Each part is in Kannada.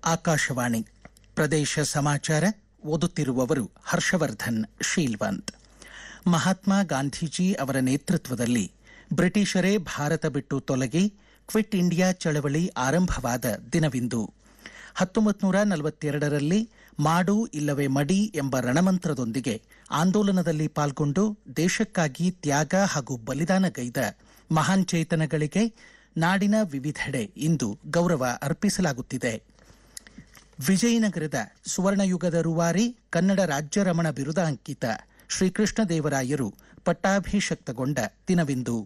ಆಕಾಶವಾಣಿ ಪ್ರದೇಶ ಸಮಾಚಾರ ಓದುತ್ತಿರುವವರು ಹರ್ಷವರ್ಧನ್ ಶೀಲ್ವಂತ್ ಮಹಾತ್ಮ ಗಾಂಧೀಜಿ ಅವರ ನೇತೃತ್ವದಲ್ಲಿ ಬ್ರಿಟಿಷರೇ ಭಾರತ ಬಿಟ್ಟು ತೊಲಗಿ ಕ್ವಿಟ್ ಇಂಡಿಯಾ ಚಳವಳಿ ಆರಂಭವಾದ ದಿನವಿಂದು ಹತ್ತೊಂಬತ್ತು ನೂರ ನಲವತ್ತೆರಡರಲ್ಲಿ ಮಾಡು ಇಲ್ಲವೇ ಮಡಿ ಎಂಬ ರಣಮಂತ್ರದೊಂದಿಗೆ ಆಂದೋಲನದಲ್ಲಿ ಪಾಲ್ಗೊಂಡು ದೇಶಕ್ಕಾಗಿ ತ್ಯಾಗ ಹಾಗೂ ಬಲಿದಾನಗೈದ ಮಹಾನ್ ಚೇತನಗಳಿಗೆ ನಾಡಿನ ವಿವಿಧೆಡೆ ಇಂದು ಗೌರವ ಅರ್ಪಿಸಲಾಗುತ್ತಿದೆ ವಿಜಯನಗರದ ಸುವರ್ಣಯುಗದ ರೂವಾರಿ ಕನ್ನಡ ರಾಜ್ಯ ರಮಣ ಬಿರುದ ಅಂಕಿತ ಶ್ರೀಕೃಷ್ಣ ದೇವರಾಯರು ಪಟ್ಟಾಭಿಷಕ್ತಗೊಂಡ ದಿನವಿಂದು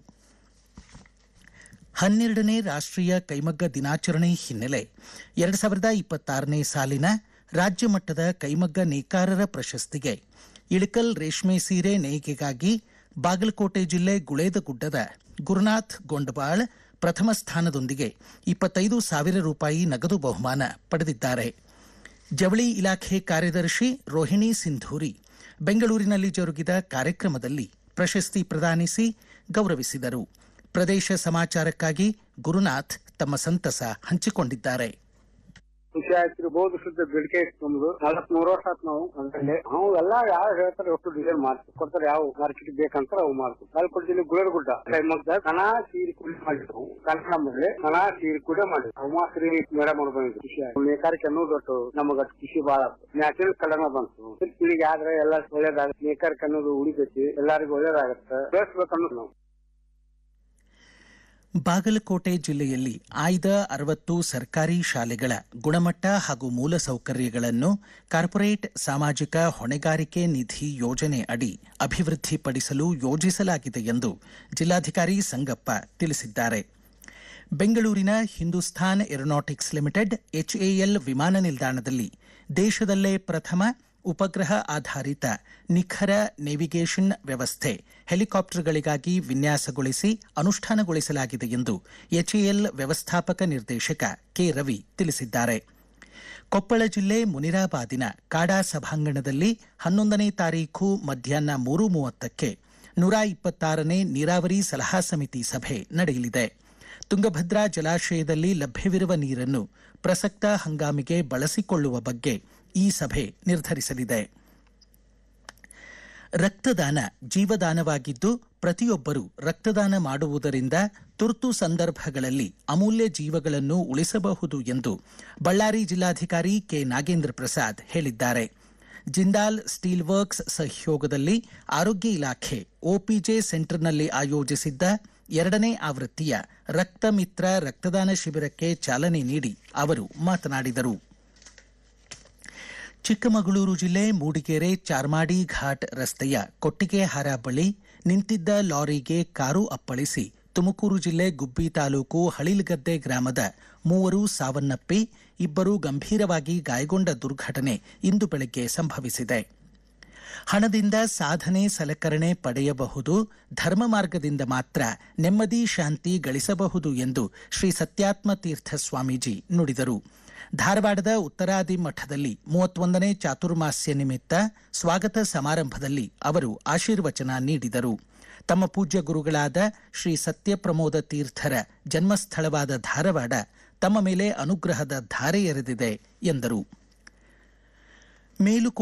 ಹನ್ನೆರಡನೇ ರಾಷ್ಟ್ರೀಯ ಕೈಮಗ್ಗ ದಿನಾಚರಣೆ ಹಿನ್ನೆಲೆ ಎರಡು ಸಾವಿರದ ಇಪ್ಪತ್ತಾರನೇ ಸಾಲಿನ ರಾಜ್ಯ ಮಟ್ಟದ ಕೈಮಗ್ಗ ನೇಕಾರರ ಪ್ರಶಸ್ತಿಗೆ ಇಳಕಲ್ ರೇಷ್ಮೆ ಸೀರೆ ನೇಯ್ಗೆಗಾಗಿ ಬಾಗಲಕೋಟೆ ಜಿಲ್ಲೆ ಗುಳೇದಗುಡ್ಡದ ಗುರುನಾಥ್ ಗೊಂಡಬಾಳ್ ಪ್ರಥಮ ಸ್ಥಾನದೊಂದಿಗೆ ಇಪ್ಪತ್ತೈದು ಸಾವಿರ ರೂಪಾಯಿ ನಗದು ಬಹುಮಾನ ಪಡೆದಿದ್ದಾರೆ ಜವಳಿ ಇಲಾಖೆ ಕಾರ್ಯದರ್ಶಿ ರೋಹಿಣಿ ಸಿಂಧೂರಿ ಬೆಂಗಳೂರಿನಲ್ಲಿ ಜರುಗಿದ ಕಾರ್ಯಕ್ರಮದಲ್ಲಿ ಪ್ರಶಸ್ತಿ ಪ್ರದಾನಿಸಿ ಗೌರವಿಸಿದರು ಪ್ರದೇಶ ಸಮಾಚಾರಕ್ಕಾಗಿ ಗುರುನಾಥ್ ತಮ್ಮ ಸಂತಸ ಹಂಚಿಕೊಂಡಿದ್ದಾರೆ ಖುಷಿ ಆಯ್ತು ಬಹುದು ಶುದ್ಧ ಬೇಡಿಕೆ ಇತ್ತು ನಮ್ದು ನಲವತ್ ಮೂರು ವರ್ಷ ಆತ್ ನಾವು ಅದ್ರಲ್ಲಿ ನಾವು ಎಲ್ಲಾ ಯಾವ ಹೇಳ್ತಾರೆ ಅಷ್ಟು ಡಿಸೈನ್ ಮಾಡ್ತೀವಿ ಕೊಡ್ತಾರೆ ಯಾವ ಮಾರ್ಕೆಟ್ ಬೇಕಂತ ಅವು ಮಾಡ್ತೀವಿ ಬಾಲ್ಕೋಟ್ ಜಿಲ್ಲೆ ಗುಳೇರಗುಡ್ಡ ಕೈಮಗ್ಗ ಕಣ ಸೀರೆ ಕುಡಿ ಮಾಡಿದ್ವು ಕನ್ನಡ ಮೇಲೆ ಕಣ ಸೀರೆ ಕುಡಿ ಮಾಡಿದ್ವಿ ಉಮಾಶ್ರೀ ಮೇಡಮ್ ಅವ್ರು ಬಂದಿದ್ರು ಖುಷಿ ಆಯ್ತು ನೇಕಾರಿಕೆ ಅನ್ನೋದು ಒಟ್ಟು ನಮಗ ಖುಷಿ ಬಾಳ ನ್ಯಾಚುರಲ್ ಕಲರ್ನ ಬಂತು ಪೀಳಿಗೆ ಆದ್ರೆ ಎಲ್ಲ ಒಳ್ಳೇದಾಗುತ್ತೆ ನೇಕಾರಿಕೆ ಅನ್ನೋದು ಉಳಿತೈತಿ ಎಲ್ಲರಿಗೂ ಒಳ್ಳೇದಾಗತ್ತೆ ಬೆಳೆಸ್ಬೇಕನ್ನೋದು ನಾವು ಬಾಗಲಕೋಟೆ ಜಿಲ್ಲೆಯಲ್ಲಿ ಆಯ್ದ ಅರವತ್ತು ಸರ್ಕಾರಿ ಶಾಲೆಗಳ ಗುಣಮಟ್ಟ ಹಾಗೂ ಮೂಲಸೌಕರ್ಯಗಳನ್ನು ಕಾರ್ಪೊರೇಟ್ ಸಾಮಾಜಿಕ ಹೊಣೆಗಾರಿಕೆ ನಿಧಿ ಯೋಜನೆ ಅಡಿ ಅಭಿವೃದ್ಧಿಪಡಿಸಲು ಯೋಜಿಸಲಾಗಿದೆ ಎಂದು ಜಿಲ್ಲಾಧಿಕಾರಿ ಸಂಗಪ್ಪ ತಿಳಿಸಿದ್ದಾರೆ ಬೆಂಗಳೂರಿನ ಹಿಂದೂಸ್ತಾನ್ ಏರೋನಾಟಿಕ್ಸ್ ಲಿಮಿಟೆಡ್ ಎಚ್ಎಎಲ್ ವಿಮಾನ ನಿಲ್ದಾಣದಲ್ಲಿ ದೇಶದಲ್ಲೇ ಪ್ರಥಮ ಉಪಗ್ರಹ ಆಧಾರಿತ ನಿಖರ ನೇವಿಗೇಷನ್ ವ್ಯವಸ್ಥೆ ಹೆಲಿಕಾಪ್ಟರ್ಗಳಿಗಾಗಿ ವಿನ್ಯಾಸಗೊಳಿಸಿ ಅನುಷ್ಠಾನಗೊಳಿಸಲಾಗಿದೆ ಎಂದು ಎಚ್ಎಎಲ್ ವ್ಯವಸ್ಥಾಪಕ ನಿರ್ದೇಶಕ ಕೆ ರವಿ ತಿಳಿಸಿದ್ದಾರೆ ಕೊಪ್ಪಳ ಜಿಲ್ಲೆ ಮುನಿರಾಬಾದಿನ ಕಾಡಾ ಸಭಾಂಗಣದಲ್ಲಿ ಹನ್ನೊಂದನೇ ತಾರೀಖು ಮಧ್ಯಾಹ್ನ ಮೂರು ಮೂವತ್ತಕ್ಕೆ ನೂರ ಇಪ್ಪತ್ತಾರನೇ ನೀರಾವರಿ ಸಲಹಾ ಸಮಿತಿ ಸಭೆ ನಡೆಯಲಿದೆ ತುಂಗಭದ್ರಾ ಜಲಾಶಯದಲ್ಲಿ ಲಭ್ಯವಿರುವ ನೀರನ್ನು ಪ್ರಸಕ್ತ ಹಂಗಾಮಿಗೆ ಬಳಸಿಕೊಳ್ಳುವ ಬಗ್ಗೆ ಈ ಸಭೆ ನಿರ್ಧರಿಸಲಿದೆ ರಕ್ತದಾನ ಜೀವದಾನವಾಗಿದ್ದು ಪ್ರತಿಯೊಬ್ಬರೂ ರಕ್ತದಾನ ಮಾಡುವುದರಿಂದ ತುರ್ತು ಸಂದರ್ಭಗಳಲ್ಲಿ ಅಮೂಲ್ಯ ಜೀವಗಳನ್ನು ಉಳಿಸಬಹುದು ಎಂದು ಬಳ್ಳಾರಿ ಜಿಲ್ಲಾಧಿಕಾರಿ ಕೆ ನಾಗೇಂದ್ರ ಪ್ರಸಾದ್ ಹೇಳಿದ್ದಾರೆ ಜಿಂದಾಲ್ ಸ್ಟೀಲ್ ವರ್ಕ್ಸ್ ಸಹಯೋಗದಲ್ಲಿ ಆರೋಗ್ಯ ಇಲಾಖೆ ಒಪಿಜೆ ಸೆಂಟರ್ನಲ್ಲಿ ಆಯೋಜಿಸಿದ್ದ ಎರಡನೇ ಆವೃತ್ತಿಯ ರಕ್ತ ಮಿತ್ರ ರಕ್ತದಾನ ಶಿಬಿರಕ್ಕೆ ಚಾಲನೆ ನೀಡಿ ಅವರು ಮಾತನಾಡಿದರು ಚಿಕ್ಕಮಗಳೂರು ಜಿಲ್ಲೆ ಮೂಡಿಗೆರೆ ಚಾರ್ಮಾಡಿ ಘಾಟ್ ರಸ್ತೆಯ ಕೊಟ್ಟಿಗೆಹಾರ ಬಳಿ ನಿಂತಿದ್ದ ಲಾರಿಗೆ ಕಾರು ಅಪ್ಪಳಿಸಿ ತುಮಕೂರು ಜಿಲ್ಲೆ ಗುಬ್ಬಿ ತಾಲೂಕು ಹಳಿಲ್ಗದ್ದೆ ಗ್ರಾಮದ ಮೂವರು ಸಾವನ್ನಪ್ಪಿ ಇಬ್ಬರು ಗಂಭೀರವಾಗಿ ಗಾಯಗೊಂಡ ದುರ್ಘಟನೆ ಇಂದು ಬೆಳಗ್ಗೆ ಸಂಭವಿಸಿದೆ ಹಣದಿಂದ ಸಾಧನೆ ಸಲಕರಣೆ ಪಡೆಯಬಹುದು ಧರ್ಮ ಮಾರ್ಗದಿಂದ ಮಾತ್ರ ನೆಮ್ಮದಿ ಶಾಂತಿ ಗಳಿಸಬಹುದು ಎಂದು ಶ್ರೀ ಸತ್ಯಾತ್ಮ ತೀರ್ಥ ಸ್ವಾಮೀಜಿ ನುಡಿದರು ಧಾರವಾಡದ ಉತ್ತರಾದಿ ಮಠದಲ್ಲಿ ಮೂವತ್ತೊಂದನೇ ಚಾತುರ್ಮಾಸ್ಯ ನಿಮಿತ್ತ ಸ್ವಾಗತ ಸಮಾರಂಭದಲ್ಲಿ ಅವರು ಆಶೀರ್ವಚನ ನೀಡಿದರು ತಮ್ಮ ಪೂಜ್ಯ ಗುರುಗಳಾದ ಶ್ರೀ ಸತ್ಯಪ್ರಮೋದ ತೀರ್ಥರ ಜನ್ಮಸ್ಥಳವಾದ ಧಾರವಾಡ ತಮ್ಮ ಮೇಲೆ ಅನುಗ್ರಹದ ಧಾರೆ ಎರೆದಿದೆ ಎಂದರು ಮೇಲುಕೋ